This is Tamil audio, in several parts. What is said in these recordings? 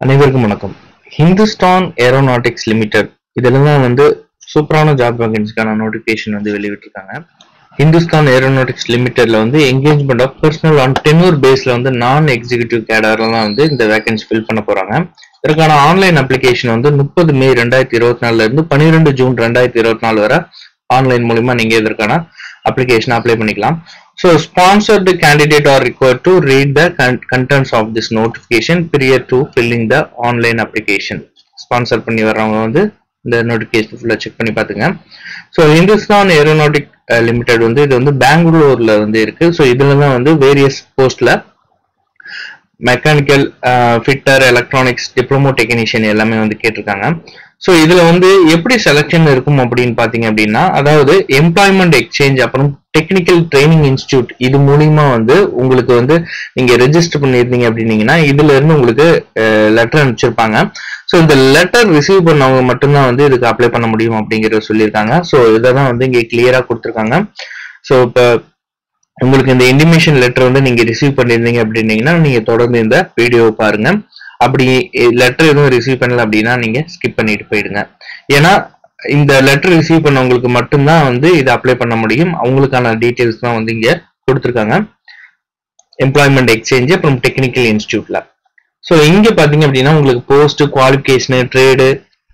அனைவருக்கும் வணக்கம் ஹிந்துஸ்தான் ஏரோநாட்டிக்ஸ் லிமிடெட் இதெல்லாம் தான் வந்து சூப்பரான ஜாப் வேகன்சிக்கான நோட்டிஃபிகேஷன் வந்து வெளியிட்டிருக்காங்க ஹிந்துஸ்தான் ஏரோநாட்டிக்ஸ் லிமிடெட்ல வந்து engagement of personnel on tenure பேஸ்ல வந்து நான் எக்ஸிகியூட்டிவ் கேடர்லாம் வந்து இந்த வேகன்சி ஃபில் பண்ண போறாங்க இதற்கான ஆன்லைன் அப்ளிகேஷன் வந்து முப்பது மே ரெண்டாயிரத்தி இருபத்தி நாலுல இருந்து பன்னிரெண்டு ஜூன் ரெண்டாயிரத்தி இருபத்தி நாலு வரை ஆன்லைன் மூலியமா நீங்க இதற்கான அப்ளிகேஷன் அப்ளை பண்ணிக்கலாம் so sponsored candidate are required to read the contents of this notification prior to filling the online application sponsor பண்ணி வர்றவங்க வந்து இந்த நோட்டிஃபிகேஷன் ஃபுல்லாக செக் பண்ணி பார்த்துங்க ஸோ இந்துஸ்தான் ஏரோநாட்டிக் லிமிடெட் வந்து இது வந்து பெங்களூர்ல வந்து இருக்கு ஸோ இதுல தான் வந்து வேரியஸ் போஸ்ட்ல mechanical fitter electronics diploma technician எல்லாமே வந்து கேட்டிருக்காங்க ஸோ இதுல வந்து எப்படி செலெக்ஷன் இருக்கும் அப்படின்னு பாத்தீங்க அப்படின்னா அதாவது எம்ப்ளாய்மெண்ட் எக்ஸ்சேஞ்ச் அப்புறம் டெக்னிக்கல் ட்ரைனிங் இன்ஸ்டியூட் இது மூலியமா வந்து உங்களுக்கு வந்து நீங்க ரெஜிஸ்டர் பண்ணியிருந்தீங்க அப்படின்னீங்கன்னா இதுல இருந்து உங்களுக்கு லெட்டர் அனுப்பிச்சிருப்பாங்க ஸோ இந்த லெட்டர் ரிசீவ் பண்ணவங்க மட்டும்தான் வந்து இதுக்கு அப்ளை பண்ண முடியும் அப்படிங்கறத சொல்லியிருக்காங்க ஸோ இதை தான் வந்து இங்கே கிளியரா கொடுத்துருக்காங்க ஸோ இப்போ உங்களுக்கு இந்த இன்டிமேஷன் லெட்டர் வந்து நீங்க ரிசீவ் பண்ணியிருந்தீங்க அப்படின்னீங்கன்னா நீங்க தொடர்ந்து இந்த வீடியோ பாருங்க அப்படி லெட்டர் எதுவும் ரிசீவ் பண்ணல அப்படின்னா நீங்க ஸ்கிப் பண்ணிட்டு போயிடுங்க ஏன்னா இந்த லெட்டர் ரிசீவ் பண்ணவங்களுக்கு மட்டும்தான் வந்து இதை அப்ளை பண்ண முடியும் அவங்களுக்கான டீட்டெயில்ஸ் தான் வந்து இங்க கொடுத்துருக்காங்க எம்ப்ளாய்மெண்ட் எக்ஸ்சேஞ்ச் அப்புறம் டெக்னிக்கல் இன்ஸ்டியூட்ல ஸோ இங்க பாத்தீங்க அப்படின்னா உங்களுக்கு போஸ்ட் குவாலிஃபிகேஷனு ட்ரேடு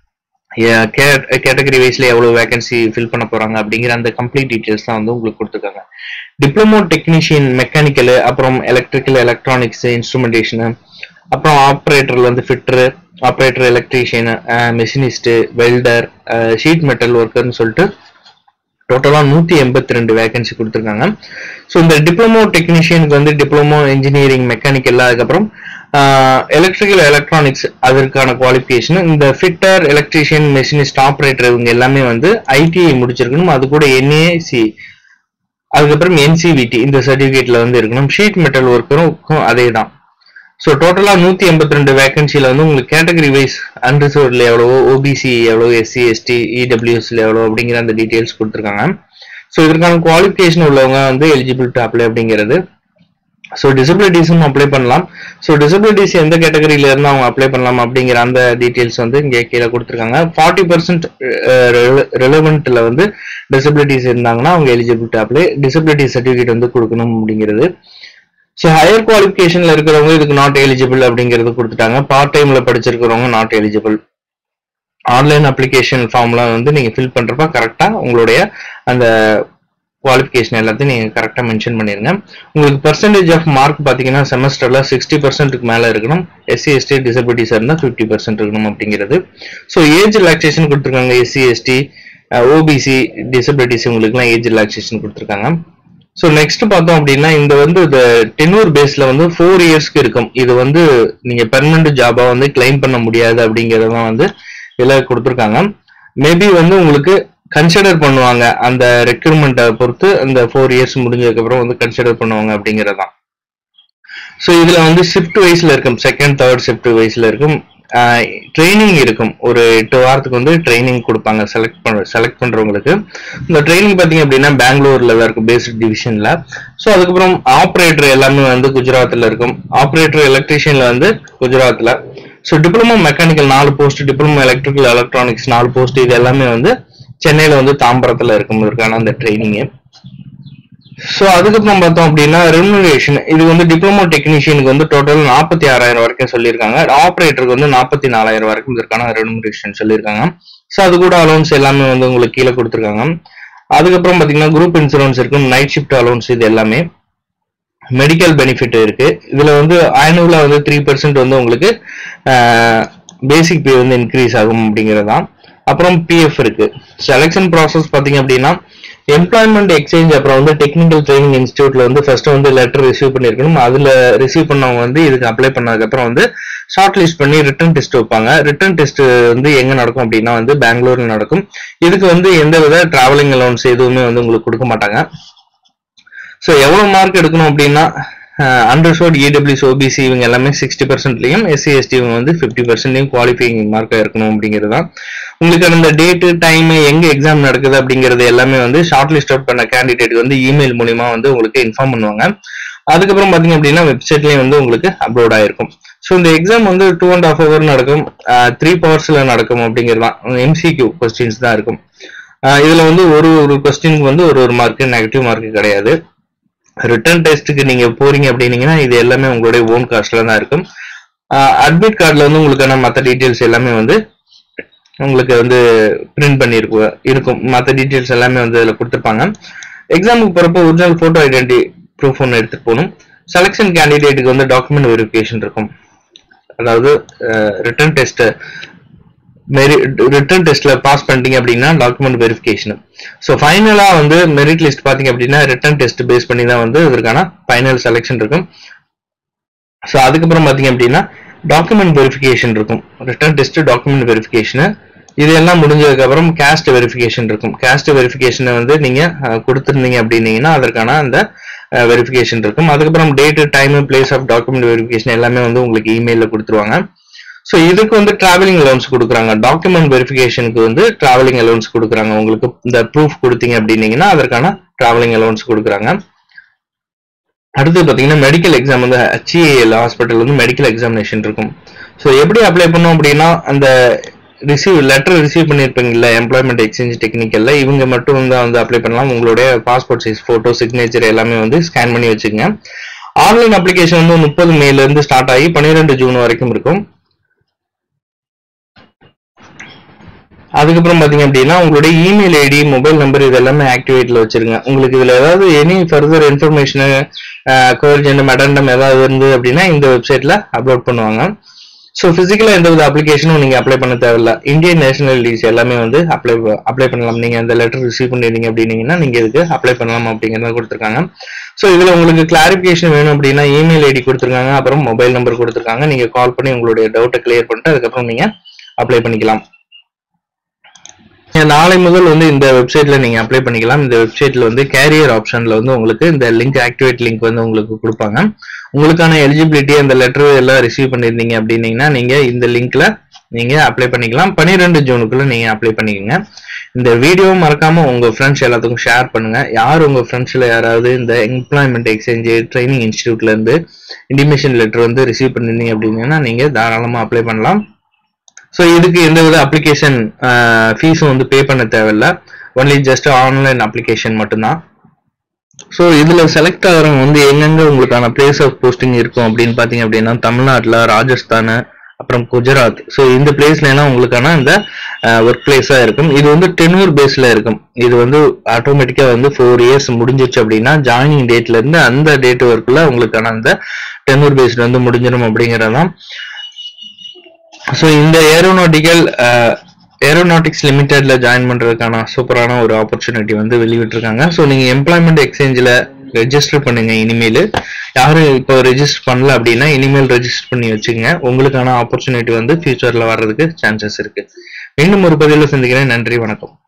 கேட்டகரி வைஸ்ல எவ்வளவு வேகன்சி ஃபில் பண்ண போறாங்க அப்படிங்கிற அந்த கம்ப்ளீட் டீடைல்ஸ் தான் வந்து உங்களுக்கு கொடுத்துருக்காங்க டிப்ளமோ டெக்னீஷியன் மெக்கானிக்கல் அப்புறம் எலக்ட்ரிக்கல் எலக்ட்ரானிக்ஸ் இன்ஸ்ட்ருமெண்டேஷனு அப்புறம் ஆப்ரேட்டர்ல வந்து fitter operator electrician machinist welder sheet metal ஒர்க்கர்னு சொல்லிட்டு டோட்டலாக நூற்றி எண்பத்தி ரெண்டு வேகன்சி கொடுத்துருக்காங்க ஸோ இந்த டிப்ளமோ டெக்னீஷியனுக்கு வந்து டிப்ளமோ இன்ஜினியரிங் மெக்கானிக்கல் அதுக்கப்புறம் எலக்ட்ரிக்கல் எலக்ட்ரானிக்ஸ் அதற்கான குவாலிஃபிகேஷன் இந்த ஃபிட்டர் எலக்ட்ரீஷியன் மெஷினிஸ்ட் ஆப்ரேட்டர் இவங்க எல்லாமே வந்து ஐடிஐ முடிச்சிருக்கணும் அது கூட என்ஏசி அதுக்கப்புறம் என்சிவிடி இந்த சர்டிஃபிகேட்ல வந்து இருக்கணும் ஷீட் மெட்டல் ஒர்க்கரும் அதே தான் ஸோ டோட்டலாக நூற்றி எண்பத்தி ரெண்டு வேகன்சியில் வந்து உங்களுக்கு கேட்டகரி வைஸ் அன்ரிசர்வ்டில் எவ்வளவோ ஓபிசி எவ்வளோ எஸ்சி எஸ்டி இடபிள்யூஎஸ்ல எவ்வளோ அப்படிங்கிற அந்த டீட்டெயில்ஸ் கொடுத்துருக்காங்க ஸோ இதற்கான குவாலிஃபிகேஷன் உள்ளவங்க வந்து எலிஜிபிள் டு அப்ளை அப்படிங்கிறது ஸோ டிசபிலிட்டிஸும் அப்ளை பண்ணலாம் ஸோ டிசபிலிட்டிஸ் எந்த கேட்டகரியில இருந்து அவங்க அப்ளை பண்ணலாம் அப்படிங்கிற அந்த டீட்டெயில்ஸ் வந்து இங்கே கீழே கொடுத்துருக்காங்க ஃபார்ட்டி பர்சன்ட் ரெலவெண்ட்ல வந்து டிசபிலிட்டிஸ் இருந்தாங்கன்னா அவங்க eligible to apply disability certificate வந்து கொடுக்கணும் அப்படிங்கிறது ஸோ ஹையர் குவாலிஃபிகேஷன்ல இருக்கிறவங்க இதுக்கு நாட் எலிஜிபிள் அப்படிங்கிறது கொடுத்துட்டாங்க பார்ட் டைம்ல படிச்சிருக்கிறவங்க நாட் எலிஜிபிள் ஆன்லைன் அப்ளிகேஷன் ஃபார்ம்லாம் வந்து நீங்க ஃபில் பண்றப்ப கரெக்டா உங்களுடைய அந்த குவாலிஃபிகேஷன் எல்லாத்தையும் நீங்க கரெக்டா மென்ஷன் பண்ணிருங்க உங்களுக்கு பர்சன்டேஜ் ஆஃப் மார்க் பாத்தீங்கன்னா செமஸ்டர்ல சிக்ஸ்டி பர்சன்ட்டுக்கு மேல இருக்கணும் எஸ்சி எஸ்டி டிசபிலிட்டிஸ் இருந்தா ஃபிஃப்டி பர்சன்ட் இருக்கணும் அப்படிங்கிறது ஸோ ஏஜ் ரிலாக்ஸேஷன் கொடுத்துருக்காங்க எஸ்சி எஸ்டி ஓபிசி டிசபிலிட்டிஸ் உங்களுக்குலாம் ஏஜ் ரிலாக்ஸேஷன் கொடுத்துருக்காங்க ஸோ நெக்ஸ்ட் பார்த்தோம் அப்படின்னா இந்த வந்து இந்த டென்னூர் பேஸ்ல வந்து ஃபோர் இயர்ஸ்க்கு இருக்கும் இது வந்து நீங்க பெர்மனன்ட் ஜாபா வந்து கிளைம் பண்ண முடியாது அப்படிங்கறதெல்லாம் வந்து இதில் கொடுத்துருக்காங்க மேபி வந்து உங்களுக்கு கன்சிடர் பண்ணுவாங்க அந்த ரெக்ரூட்மெண்ட்டை பொறுத்து அந்த ஃபோர் இயர்ஸ் முடிஞ்சதுக்கு அப்புறம் வந்து கன்சிடர் பண்ணுவாங்க அப்படிங்கறதான் ஸோ இதுல வந்து ஷிஃப்ட் வைஸ்ல இருக்கும் செகண்ட் தேர்ட் ஷிஃப்ட் வைஸ்ல இருக்கும் ட்ரைனிங் இருக்கும் ஒரு எட்டு வாரத்துக்கு வந்து ட்ரைனிங் கொடுப்பாங்க செலக்ட் பண்ண செலக்ட் பண்றவங்களுக்கு இந்த ட்ரைனிங் பாத்தீங்க அப்படின்னா பெங்களூர்ல தான் இருக்கும் பேசிக் டிவிஷன்ல ஸோ அதுக்கப்புறம் ஆப்ரேட்டர் எல்லாமே வந்து குஜராத்ல இருக்கும் ஆப்ரேட்டர் எலக்ட்ரீஷியன்ல வந்து குஜராத்ல ஸோ டிப்ளமோ மெக்கானிக்கல் நாலு போஸ்ட் டிப்ளமோ எலக்ட்ரிக்கல் எலக்ட்ரானிக்ஸ் நாலு போஸ்ட் இது எல்லாமே வந்து சென்னையில வந்து தாம்பரத்துல இருக்கும் இருக்கான அந்த ட்ரைனிங்கு ஸோ அதுக்கப்புறம் பார்த்தோம் அப்படின்னா ரெமுனரேஷன் இது வந்து டிப்ளமோ டெக்னீஷியனுக்கு வந்து டோட்டல் நாற்பத்தி ஆறாயிரம் வரைக்கும் சொல்லியிருக்காங்க ஆப்ரேட்டருக்கு வந்து நாற்பத்தி நாலாயிரம் வரைக்கும் இதற்கான ரெமுனரேஷன் சொல்லியிருக்காங்க ஸோ அது கூட அலோன்ஸ் எல்லாமே வந்து உங்களுக்கு கீழே கொடுத்துருக்காங்க அதுக்கப்புறம் பார்த்தீங்கன்னா குரூப் இன்சூரன்ஸ் இருக்கும் நைட் ஷிஃப்ட் அலோன்ஸ் இது எல்லாமே மெடிக்கல் பெனிஃபிட் இருக்கு இதுல வந்து ஆனுவலா வந்து த்ரீ பர்சன்ட் வந்து உங்களுக்கு பேசிக் பே வந்து இன்க்ரீஸ் ஆகும் அப்படிங்கறதான் அப்புறம் பிஎஃப் இருக்கு செலெக்ஷன் ப்ராசஸ் பாத்தீங்க அப்படின்னா எம்ப்ளாய்மெண்ட் எக்ஸ்சேஞ்ச் அப்புறம் வந்து டெக்னிக்கல் ட்ரைனிங் இன்ஸ்டியூட்ல வந்து ஃபர்ஸ்ட் வந்து லெட்டர் ரிசீவ் பண்ணிருக்கணும் அதுல ரிசீவ் பண்ணவங்க வந்து இதுக்கு அப்ளை பண்ணதுக்கு அப்புறம் வந்து ஷார்ட் லிஸ்ட் பண்ணி ரிட்டன் டெஸ்ட் வைப்பாங்க ரிட்டன் டெஸ்ட் வந்து எங்க நடக்கும் அப்படின்னா வந்து பெங்களூர்ல நடக்கும் இதுக்கு வந்து எந்த வித டிராவலிங் அலௌன்ஸ் எதுவுமே வந்து உங்களுக்கு கொடுக்க மாட்டாங்க ஸோ எவ்வளவு மார்க் எடுக்கணும் அப்படின்னா அண்டர்ஷோட் இடபிள்யூஸ் ஓபிசி இவங்க எல்லாமே சிக்ஸ்டி பர்சன்ட்லையும் எஸ்சி எஸ்டி இவங்க வந்து ஃபிஃப்டி பர்சன்ட்லையும் குவாலிஃபைங் மார்க்காக இருக்கணும் அப்படிங்கிறது தான் உங்களுக்கு அந்த டேட்டு டைம் எங்க எக்ஸாம் நடக்குது அப்படிங்கிறது எல்லாமே வந்து ஷார்ட் லிஸ்ட் அவுட் பண்ண கேண்டிடேட் வந்து இமெயில் மூலியமா வந்து உங்களுக்கு இன்ஃபார்ம் பண்ணுவாங்க அதுக்கப்புறம் பாத்தீங்க அப்படின்னா வெப்சைட்லயும் வந்து உங்களுக்கு அப்லோட் ஆயிருக்கும் ஸோ இந்த எக்ஸாம் வந்து டூ அண்ட் ஹாஃப் ஹவர் நடக்கும் த்ரீ பவர்ஸ்ல நடக்கும் அப்படிங்கிறது தான் எம்சிக்யூ கொஸ்டின்ஸ் தான் இருக்கும் ஆஹ் இதுல வந்து ஒரு ஒரு கொஸ்டினுக்கு வந்து ஒரு ஒரு மார்க் நெகட்டிவ் மார்க் கிடையாது ரிட்டர்ன் டெஸ்ட்டுக்கு நீங்க போறீங்க அப்படின்னீங்கன்னா இது எல்லாமே உங்களுடைய ஓன் காஸ்ட்ல தான் இருக்கும் அட்மிட் கார்டில் வந்து உங்களுக்கான மற்ற டீட்டெயில்ஸ் எல்லாமே வந்து உங்களுக்கு வந்து பிரிண்ட் பண்ணியிருக்கும் இருக்கும் மற்ற டீட்டெயில்ஸ் எல்லாமே வந்து அதில் கொடுத்துருப்பாங்க எக்ஸாமுக்கு போகிறப்போ ஒரிஜினல் ஃபோட்டோ ஐடென்டி ப்ரூஃப் ஒன்று எடுத்துகிட்டு போகணும் செலெக்ஷன் கேண்டிடேட்டுக்கு வந்து டாக்குமெண்ட் வெரிஃபிகேஷன் இருக்கும் அதாவது ரிட்டர்ன் டெஸ்ட் மெரி ரிட்டர்ன் டெஸ்ட்ல பாஸ் பண்ணிட்டீங்க அப்படின்னா டாக்குமெண்ட் வெரிஃபிகேஷன் ஸோ ஃபைனலாக வந்து மெரிட் லிஸ்ட் பார்த்தீங்க அப்படின்னா ரிட்டர்ன் டெஸ்ட் பேஸ் பண்ணி தான் வந்து இதற்கான ஃபைனல் செலெக்ஷன் இருக்கும் ஸோ அதுக்கப்புறம் பார்த்தீங்க அப்படின்னா டாக்குமெண்ட் வெரிஃபிகேஷன் இருக்கும் ரிட்டர்ன் டெஸ்ட் டாக்குமெண்ட் வெரிஃபிகேஷனு இது எல்லாம் முடிஞ்சதுக்கு அப்புறம் கேஸ்ட் வெரிஃபிகேஷன் இருக்கும் கேஸ்ட் வெரிஃபிகேஷனை வந்து நீங்க அஹ், கொடுத்திருந்தீங்க அப்படின்னீங்கன்னா அதற்கான அந்த வெரிஃபிகேஷன் இருக்கும் அதுக்கப்புறம் date time place of document verification எல்லாமே வந்து உங்களுக்கு இமெயில கொடுத்துருவாங்க ஸோ இதுக்கு வந்து டிராவலிங் அலௌன்ஸ் கொடுக்குறாங்க டாக்குமெண்ட் வெரிஃபிகேஷனுக்கு வந்து டிராவலிங் அலௌன்ஸ் கொடுக்குறாங்க உங்களுக்கு இந்த ப்ரூஃப் கொடுத்தீங்க அப்படின்னீங்கன்னா அதற்கான டிராவலிங் அலௌன்ஸ் கொடுக்குறாங்க அடுத்து பார்த்தீங்கன்னா மெடிக்கல் எக்ஸாம் வந்து ஹெச்இஎல் ஹாஸ்பிட்டல் வந்து மெடிக்கல் எக்ஸாமினேஷன் இருக்கும் ஸோ எப்படி அப்ளை பண்ணோம் அப்படின்னா அந்த ரிசீவ் லெட்டர் ரிசீவ் பண்ணியிருப்பீங்கல்ல எம்ப்ளாய்மெண்ட் எக்ஸ்சேஞ்ச் டெக்னிக்கல்ல இவங்க மட்டும் வந்து வந்து அப்ளை பண்ணலாம் உங்களுடைய பாஸ்போர்ட் சைஸ் ஃபோட்டோ சிக்னேச்சர் எல்லாமே வந்து ஸ்கேன் பண்ணி வச்சுக்கோங்க ஆன்லைன் அப்ளிகேஷன் வந்து முப்பது மேல இருந்து ஸ்டார்ட் ஆகி பன்னிரெண்டு ஜூன் வரைக்கும் இருக்கும் அதுக்கப்புறம் பாத்தீங்க அப்படின்னா உங்களுடைய இமெயில் ஐடி மொபைல் நம்பர் இது எல்லாமே ஆக்டிவேட்ல வச்சிருங்க உங்களுக்கு இதுல ஏதாவது எனி ஃபர்தர் இன்ஃபர்மேஷன் கோர்ஜென்டம் அடண்டம் ஏதாவது இருந்து அப்படின்னா இந்த வெப்சைட்ல அப்லோட் பண்ணுவாங்க ஸோ ஃபிசிக்கலாக எந்த வித அப்ளிகேஷனும் நீங்கள் அப்ளை பண்ண தேவையில்ல இந்தியன் நேஷனாலிட்டிஸ் எல்லாமே வந்து அப்ளை அப்ளை பண்ணலாம் நீங்கள் அந்த லெட்டர் ரிசீவ் பண்ணிருந்தீங்க அப்படின்னீங்கன்னா நீங்கள் இதுக்கு அப்ளை பண்ணலாம் அப்படிங்கிறத கொடுத்துருக்காங்க ஸோ இதில் உங்களுக்கு கிளாரிஃபிகேஷன் வேணும் அப்படின்னா இமெயில் ஐடி கொடுத்துருக்காங்க அப்புறம் மொபைல் நம்பர் கொடுத்துருக்காங்க நீங்கள் கால் பண்ணி உங்களுடைய டவுட்டை கிளியர் பண்ணிட்டு அதுக்கப்புறம் நீங்கள் அப்ளை பண்ணிக்கலாம் நாளை முதல் வந்து இந்த வெப்சைட்ல நீங்க அப்ளை பண்ணிக்கலாம் இந்த வெப்சைட்ல வந்து கேரியர் ஆப்ஷன்ல வந்து உங்களுக்கு இந்த லிங்க் ஆக்டிவேட் லிங்க் வந்து உங்களுக்கு கொடுப்பாங்க உங்களுக்கான எலிஜிபிலிட்டி அந்த லெட்டர் எல்லாம் ரிசீவ் பண்ணிருந்தீங்க அப்படின்னீங்கன்னா நீங்க இந்த லிங்க்ல நீங்க அப்ளை பண்ணிக்கலாம் பன்னிரெண்டு ஜூனுக்குள்ள நீங்க அப்ளை பண்ணிக்கோங்க இந்த வீடியோ மறக்காம உங்க ஃப்ரெண்ட்ஸ் எல்லாத்துக்கும் ஷேர் பண்ணுங்க யார் உங்க ஃப்ரெண்ட்ஸ்ல யாராவது இந்த எம்ப்ளாய்மெண்ட் எக்ஸ்சேஞ்ச் ட்ரைனிங் இன்ஸ்டியூட்ல இருந்து இன்டிமேஷன் லெட்டர் வந்து ரிசீவ் பண்ணிருந்தீங்க அப்படின்னா நீங்க தாராளமா அப்ளை பண்ணலாம் ஸோ இதுக்கு எந்தவித அப்ளிகேஷன் ஃபீஸும் வந்து பே பண்ண தேவையில்ல ஒன்லி ஜஸ்ட் ஆன்லைன் அப்ளிகேஷன் மட்டும்தான் ஸோ இதில் செலக்ட் ஆகிறவங்க வந்து எங்கெங்க உங்களுக்கான பிளேஸ் ஆஃப் போஸ்டிங் இருக்கும் அப்படின்னு பார்த்தீங்க அப்படின்னா தமிழ்நாட்டில் ராஜஸ்தான் அப்புறம் குஜராத் ஸோ இந்த பிளேஸ்ல எல்லாம் உங்களுக்கான இந்த ஒர்க் பிளேஸாக இருக்கும் இது வந்து டெனூர் பேஸில் இருக்கும் இது வந்து ஆட்டோமேட்டிக்காக வந்து ஃபோர் இயர்ஸ் முடிஞ்சிச்சு அப்படின்னா ஜாயினிங் டேட்ல இருந்து அந்த டேட் ஒர்க்கில் உங்களுக்கான அந்த டெனூர் பேஸ்ட் வந்து முடிஞ்சிடும் அப்படிங்கிறதான் ஸோ இந்த ஏரோநாட்டிக்கல் ஏரோநாட்டிக்ஸ் லிமிடெட்ல ஜாயின் பண்றதுக்கான சூப்பரான ஒரு ஆப்பர்ச்சுனிட்டி வந்து வெளியிட்டிருக்காங்க ஸோ நீங்க எம்ப்ளாய்மெண்ட் எக்ஸ்சேஞ்சில் ரெஜிஸ்டர் பண்ணுங்க இனிமேல் யாரும் இப்போ ரெஜிஸ்டர் பண்ணல அப்படின்னா இனிமேல் ரெஜிஸ்டர் பண்ணி வச்சுங்க உங்களுக்கான ஆப்பர்ச்சுனிட்டி வந்து ஃபியூச்சர்ல வர்றதுக்கு சான்சஸ் இருக்கு மீண்டும் ஒரு பதிவில் சந்திக்கிறேன் நன்றி வணக்கம்